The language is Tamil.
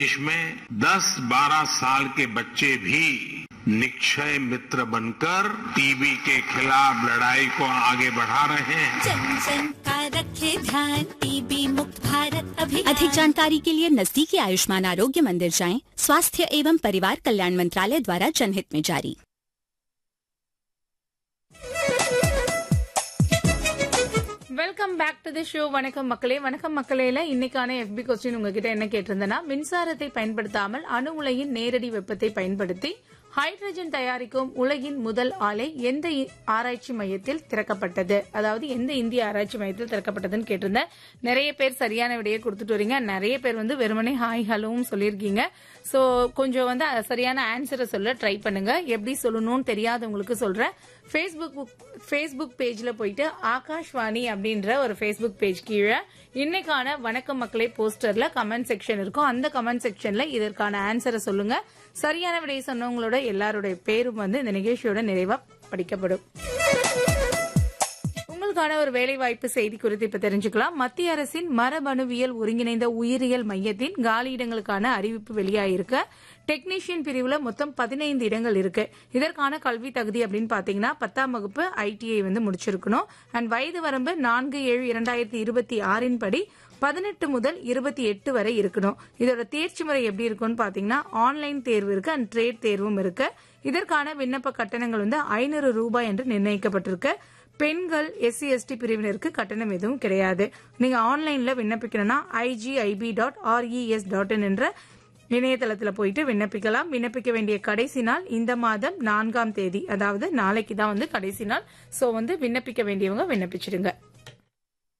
इसमें 10-12 साल के बच्चे भी निक्षय मित्र बनकर टीबी के खिलाफ लड़ाई को आगे बढ़ा रहे हैं जन जन का रखे ध्यान टीबी मुक्त भारत अभियान अधिक जानकारी के लिए नजदीकी आयुष्मान आरोग्य मंदिर जाएं स्वास्थ्य एवं परिवार कल्याण मंत्रालय द्वारा जनहित में जारी welcome back to the show வணக்கம் மக்களே வணக்கம் மக்களேல இன்னைக்கான எஃபி கொஸ்டின் உங்ககிட்ட என்ன கேட்டிருந்தேன்னா மின்சாரத்தை பயன்படுத்தாமல் அணு உலையின் நேரடி வெப்பத்தை பயன்படுத்தி ஹைட்ரஜன் தயாரிக்கும் உலகின் முதல் ஆலை எந்த இ- ஆராய்ச்சி மையத்தில் திறக்கப்பட்டது அதாவது எந்த இந்திய ஆராய்ச்சி மையத்தில் திறக்கப்பட்டதுன்னு கேட்டிருந்தேன் நிறைய பேர் சரியான விடையை கொடுத்துட்டு வரீங்க நிறைய பேர் வந்து வெறுமனே ஹாய் ஹலோவும் சொல்லியிருக்கீங்க ஸோ கொஞ்சம் வந்து அஹ், சரியான ஆன்சரை சொல்ல ட்ரை பண்ணுங்க எப்படி சொல்லணும்னு தெரியாதவங்களுக்கு சொல்றேன் ஃபேஸ்புக் ஃபேஸ்புக் பேஜ்ல போயிட்டு ஆகாஷ்வாணி அப்படின்ற ஒரு ஃபேஸ்புக் பேஜ் கீழே இன்னைக்கான வணக்கம் மக்களே போஸ்டர்ல கமெண்ட் செக்ஷன் இருக்கும் அந்த கமெண்ட் செக்ஷன்ல இதற்கான ஆன்சரை சொல்லுங்க சரியான விடையை சொன்னவங்களோட எல்லாருடைய பேரும் வந்து இந்த நிகழ்ச்சியோட நிறைவா படிக்கப்படும் உங்களுக்கான ஒரு வேலைவாய்ப்பு செய்தி குறித்து இப்ப தெரிஞ்சுக்கலாம் மத்திய அரசின் மரபணுவியல் ஒருங்கிணைந்த உயிரியல் மையத்தின் காலியிடங்களுக்கான அறிவிப்பு வெளியாயிருக்கு டெக்னீஷியன் பிரிவுல மொத்தம் பதினைந்து இடங்கள் இருக்கு இதற்கான கல்வி தகுதி அப்படின்னு பாத்தீங்கன்னா பத்தாம் வகுப்பு ஐடிஐ வந்து முடிச்சிருக்கணும் அண்ட் வயது வரம்பு நான்கு ஏழு இரண்டாயிரத்தி இருபத்தி ஆறின் படி பதினெட்டு முதல் இருபத்தி எட்டு வரை இருக்கணும் இதோட தேர்ச்சி முறை எப்படி இருக்கும்னு பாத்தீங்கன்னா ஆன்லைன் தேர்வு இருக்கு அண்ட் ட்ரேட் தேர்வும் இருக்கு இதற்கான விண்ணப்ப கட்டணங்கள் வந்து ஐநூறு ரூபாய் என்று நிர்ணயிக்கப்பட்டிருக்கு பெண்கள் எஸ்சி எஸ்டி பிரிவினருக்கு கட்டணம் எதுவும் கிடையாது நீங்க ஆன்லைன்ல விண்ணப்பிக்கணும்னா IGIB dot RES dot in என்ற இணையதளத்துல போயிட்டு விண்ணப்பிக்கலாம் விண்ணப்பிக்க வேண்டிய கடைசி நாள் இந்த மாதம் நான்காம் தேதி அதாவது நாளைக்கு தான் வந்து கடைசி நாள் சோ வந்து விண்ணப்பிக்க வேண்டியவங்க விண்ணப்பிச்சிடுங்க